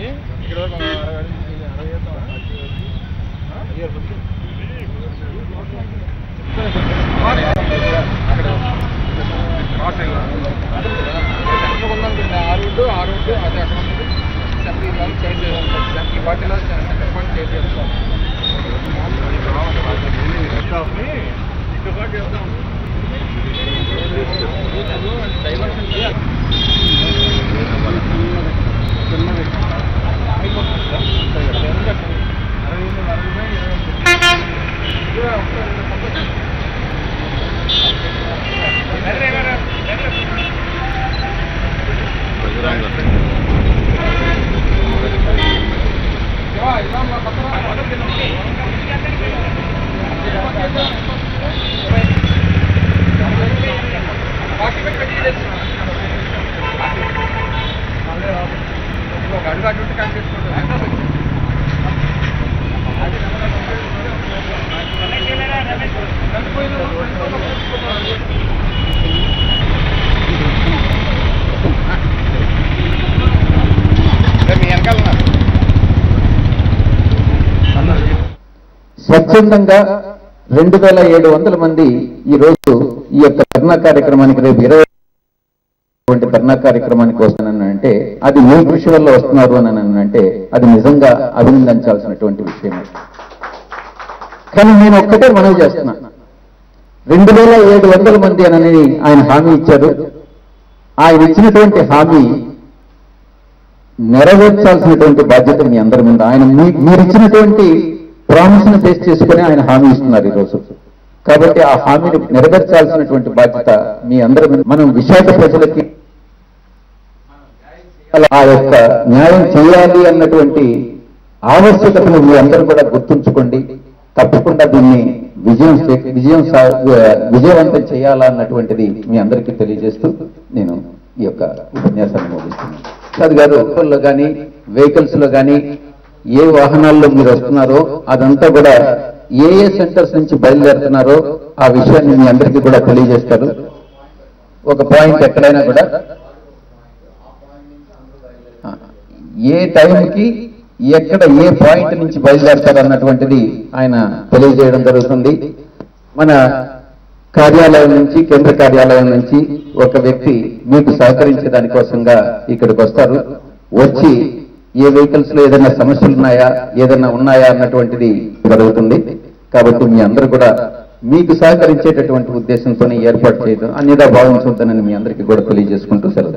ఇక్కడ వరకు అరవై వేలు, అరవై వేలు, అరవై వేలు బుద్ధి. అక్కడ క్రాస్ అయ్యి అక్కడ ఉందనుకోండి ఆ రోడ్డు ఆ రోడ్డు అది అక్కడ ఉంది సెంట్రీ వాళ్ళు చేంజ్ చేయాలి ఈ పార్టీలో సెంటర్ పార్టీ చేంజ్ చేస్తాం డైవర్షన్ అడుగు అటు కనిపిస్తుంది మీ వెనకాల స్వచ్ఛందంగా రెండు వేల ఏడు వందల మంది ఈ రోజు ఈ యొక్క ధర్నా కార్యక్రమానికి రేపు ఇరవై వంటి ధర్నా కార్యక్రమానికి వస్తానని అంటే అది మీ కృషి వల్ల వస్తున్నారు అని అని అంటే అది నిజంగా అభినందించాల్సినటువంటి విషయం కానీ నేను ఒక్కటే మనవి చేస్తున్నా రెండు వేల ఏడు వందల మంది అని ఆయన హామీ ఇచ్చారు ఆయన ఇచ్చినటువంటి హామీ నెరవేర్చాల్సినటువంటి బాధ్యత మీ అందరి మీద ఆయన మీ- మీరు ఇచ్చినటువంటి ప్రామిస్ ను బేస్ చేసుకుని ఆయన హామీ ఇస్తున్నారు ఈరోజు కాబట్టి ఆ హామీని నెరవేర్చాల్సినటువంటి బాధ్యత మీ అందరి మీద మనం విశాఖ ప్రజలకి ఆ యొక్క న్యాయం చేయాలి అన్నటువంటి ఆవశ్యకతను మీ అందరూ కూడా గుర్తుంచుకోండి తప్పకుండా దీన్ని విజయం చే- విజయం సా- విజయవంతం చేయాలా అన్నటువంటిది మీ అందరికీ తెలియజేస్తూ నేను ఈ యొక్క ఉపన్యాసాన్ని ముగిస్తున్నాను సార్ గారు లో కానీ వెహికల్స్ లో కానీ ఏ వాహనాల్లో మీరు వస్తున్నారో అదంతా కూడా ఏ ఏ సెంటర్స్ నుంచి బయలుదేరుతున్నారో ఆ విషయాన్ని మీ అందరికీ కూడా తెలియజేస్తారు ఒక పాయింట్ ఎక్కడైనా కూడా ఆ, ఏ టైంకి ఎక్కడ ఏ పాయింట్ నుంచి బయలుదేరతారు అన్నటువంటిది ఆయన తెలియజేయడం జరుగుతుంది మన కార్యాలయం నుంచి కేంద్ర కార్యాలయం నుంచి ఒక వ్యక్తి మీకు సహకరించే దానికోసంగా ఇక్కడికి వస్తారు వచ్చి ఏ వెహికల్స్ లో ఏదైనా సమస్యలు ఉన్నాయా ఏదైనా ఉన్నాయా అన్నటువంటిది జరుగుతుంది కాబట్టి మీ అందరూ కూడా మీకు సహకరించేటటువంటి ఉద్దేశంతో ఏర్పాటు చేయడం అన్యదా భావించవద్దనని మీ అందరికీ కూడా తెలియజేసుకుంటూ సెలవు